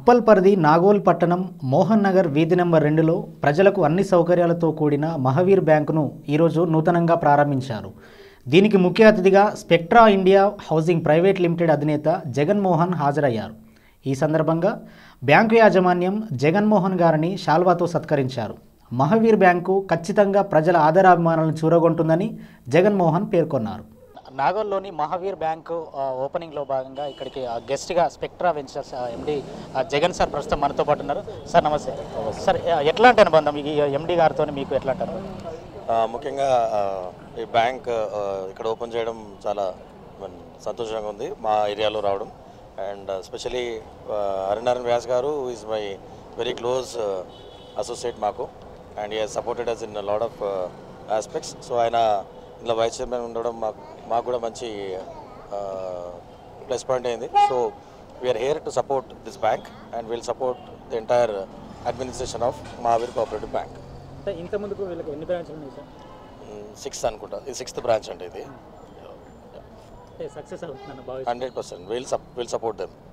ఉప్పల్ పరిధి నాగోల్ పట్టణం మోహన్ నగర్ వీధి నెంబర్ రెండులో ప్రజలకు అన్ని సౌకర్యాలతో కూడిన మహవీర్ బ్యాంకును ఈరోజు నూతనంగా ప్రారంభించారు దీనికి ముఖ్య అతిథిగా Spectra India housing private limited అధినేత జగన్మోహన్ హాజరయ్యారు ఈ సందర్భంగా బ్యాంకు యాజమాన్యం జగన్మోహన్ గారిని శాల్వాతో సత్కరించారు మహవీర్ బ్యాంకు ఖచ్చితంగా ప్రజల ఆదరాభిమానాలను చూరగొంటుందని జగన్మోహన్ పేర్కొన్నారు నాగోల్లోని మహావీర్ బ్యాంకు ఆ, ఓపెనింగ్లో భాగంగా ఇక్కడికి ఆ, గెస్ట్గా స్పెక్ట్రా వెంచర్స్ ఆ, ఎండి ఆ, జగన్ సార్ ప్రస్తుతం మనతో పాటు ఉన్నారు సార్ నమస్తే సార్ ఆ, ఎట్లాంటి అనుబంధం ఈ ఎండి గారితో మీకు ఎట్లాంటి అనుబంధం ఆ, ముఖ్యంగా ఆ, ఈ బ్యాంక్ ఆ, ఇక్కడ ఓపెన్ చేయడం చాలా మన సంతోషంగా ఉంది మా ఏరియాలో రావడం అండ్ స్పెషలీ హరినారాయణ వ్యాస్ గారు is my very close associate మాకు and he supported us in lot of aspects so ఆయన ఇందులో వైస్ చైర్మన్ ఉండడం మాకు మాకు కూడా మంచి ప్లస్ పాయింట్ అయింది so we are here to support this bank and will support the entire administration of Mahavir cooperative bank అంటే ఇంత ముందుకు వీళ్ళకి ఎన్ని బ్రాంచ్లు ఉన్నాయి సార్ సిక్స్త్ అనుకుంటా ఇది సిక్స్త్ బ్రాంచ్ అండి ఇది సక్సెస్ అవుతుందని hundred percent will will support them